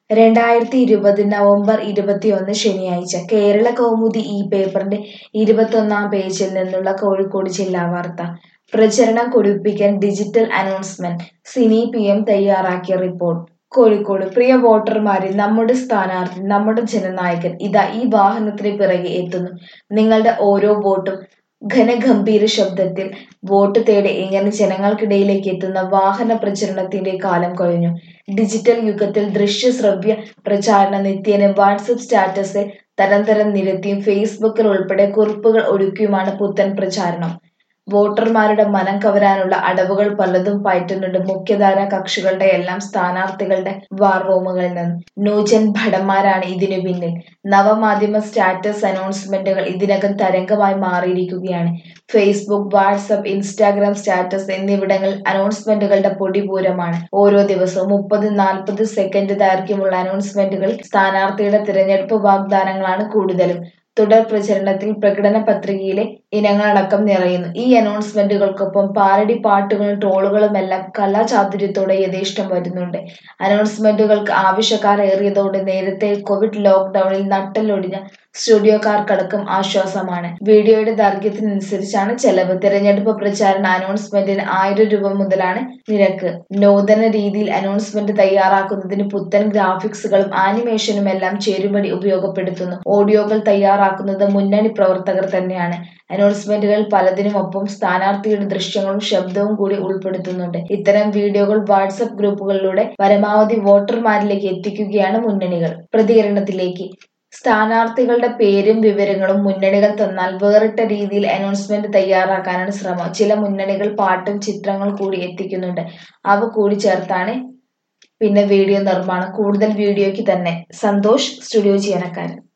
രണ്ടായിരത്തി ഇരുപത് നവംബർ ഇരുപത്തിയൊന്ന് ശനിയാഴ്ച കേരള കൗമുദി ഈ പേപ്പറിന്റെ ഇരുപത്തൊന്നാം പേജിൽ നിന്നുള്ള കോഴിക്കോട് ജില്ലാ വാർത്ത പ്രചരണം കൊഴുപ്പിക്കാൻ digital announcement Sini P M തയ്യാറാക്കിയ റിപ്പോർട്ട് കോഴിക്കോട് പ്രിയ വോട്ടർമാരെ നമ്മുടെ സ്ഥാനാർത്ഥി നമ്മുടെ ജനനായകൻ ഇതാ ഈ വാഹനത്തിന് പിറകെ എത്തുന്നു നിങ്ങളുടെ ഓരോ വോട്ടും ഘനഗംഭീര ശബ്ദത്തിൽ വോട്ട് തേടി ഇങ്ങനെ ജനങ്ങൾക്കിടയിലേക്ക് എത്തുന്ന വാഹന പ്രചരണത്തിന്റെ കാലം കഴിഞ്ഞു ഡിജിറ്റൽ യുഗത്തിൽ ദൃശ്യ ശ്രവ്യ പ്രചാരണം നിത്യേന വാട്സപ്പ് സ്റ്റാറ്റസിൽ തരം തരം നിരത്തിയും ഫേസ്ബുക്കിൽ ഉൾപ്പെടെ കുറിപ്പുകൾ ഒഴുക്കിയുമാണ് പുത്തൻ പ്രചാരണം വോട്ടർമാരുടെ മനം കവരാനുള്ള അടവുകൾ പലതും പയറ്റുന്നുണ്ട് മുഖ്യധാര കക്ഷികളുടെ എല്ലാം സ്ഥാനാർത്ഥികളുടെ വാർ റൂമുകളിൽ നിന്ന് ന്യൂജൻ ഭടന്മാരാണ് ഇതിനു പിന്നിൽ നവമാധ്യമ സ്റ്റാറ്റസ് അനൗൺസ്മെന്റുകൾ ഇതിനകം തരംഗമായി മാറിയിരിക്കുകയാണ് ഫേസ്ബുക്ക് വാട്സപ്പ് ഇൻസ്റ്റാഗ്രാം സ്റ്റാറ്റസ് എന്നിവിടങ്ങളിൽ അനൗൺസ്മെന്റുകളുടെ പൊടിപൂരമാണ് ഓരോ ദിവസവും മുപ്പത് നാൽപ്പത് സെക്കൻഡ് ദൈർഘ്യമുള്ള അനൗൺസ്മെന്റുകൾ സ്ഥാനാർത്ഥിയുടെ തിരഞ്ഞെടുപ്പ് വാഗ്ദാനങ്ങളാണ് കൂടുതലും തുടർ പ്രചരണത്തിൽ പ്രകടന പത്രികയിലെ ഇനങ്ങളടക്കം നിറയുന്നു ഈ അനൗൺസ്മെന്റുകൾക്കൊപ്പം പാരഡി പാട്ടുകളും ട്രോളുകളുമെല്ലാം കലാചാതുര്യത്തോടെ യഥേഷ്ടം വരുന്നുണ്ട് അനൗൺസ്മെന്റുകൾക്ക് ആവശ്യക്കാർ ഏറിയതോടെ നേരത്തെ കോവിഡ് ലോക്ക്ഡൌണിൽ നട്ടലൊടിഞ്ഞ സ്റ്റുഡിയോക്കാർക്കടക്കം ആശ്വാസമാണ് വീഡിയോയുടെ ദൈർഘ്യത്തിനനുസരിച്ചാണ് ചെലവ് തിരഞ്ഞെടുപ്പ് പ്രചാരണ അനൗൺസ്മെന്റിന് ആയിരം രൂപ മുതലാണ് നിരക്ക് നൂതന രീതിയിൽ അനൗൺസ്മെന്റ് തയ്യാറാക്കുന്നതിന് പുത്തൻ ഗ്രാഫിക്സുകളും ആനിമേഷനും എല്ലാം ചേരുവടി ഉപയോഗപ്പെടുത്തുന്നു ഓഡിയോകൾ തയ്യാറാക്കുന്നത് മുന്നണി പ്രവർത്തകർ തന്നെയാണ് അനൗൺസ്മെന്റുകൾ പലതിനുമൊപ്പം സ്ഥാനാർത്ഥിയുടെ ദൃശ്യങ്ങളും ശബ്ദവും കൂടി ഉൾപ്പെടുത്തുന്നുണ്ട് ഇത്തരം വീഡിയോകൾ വാട്സപ്പ് ഗ്രൂപ്പുകളിലൂടെ പരമാവധി വോട്ടർമാരിലേക്ക് എത്തിക്കുകയാണ് മുന്നണികൾ പ്രതികരണത്തിലേക്ക് സ്ഥാനാർത്ഥികളുടെ പേരും വിവരങ്ങളും മുന്നണികൾ തന്നാൽ വേറിട്ട രീതിയിൽ അനൗൺസ്മെന്റ് തയ്യാറാക്കാനാണ് ശ്രമം ചില മുന്നണികൾ പാട്ടും ചിത്രങ്ങൾ കൂടി എത്തിക്കുന്നുണ്ട് അവ കൂടി ചേർത്താണ് പിന്നെ വീഡിയോ നിർമ്മാണം കൂടുതൽ വീഡിയോയ്ക്ക് തന്നെ സന്തോഷ് സ്റ്റുഡിയോ ജീവനക്കാരൻ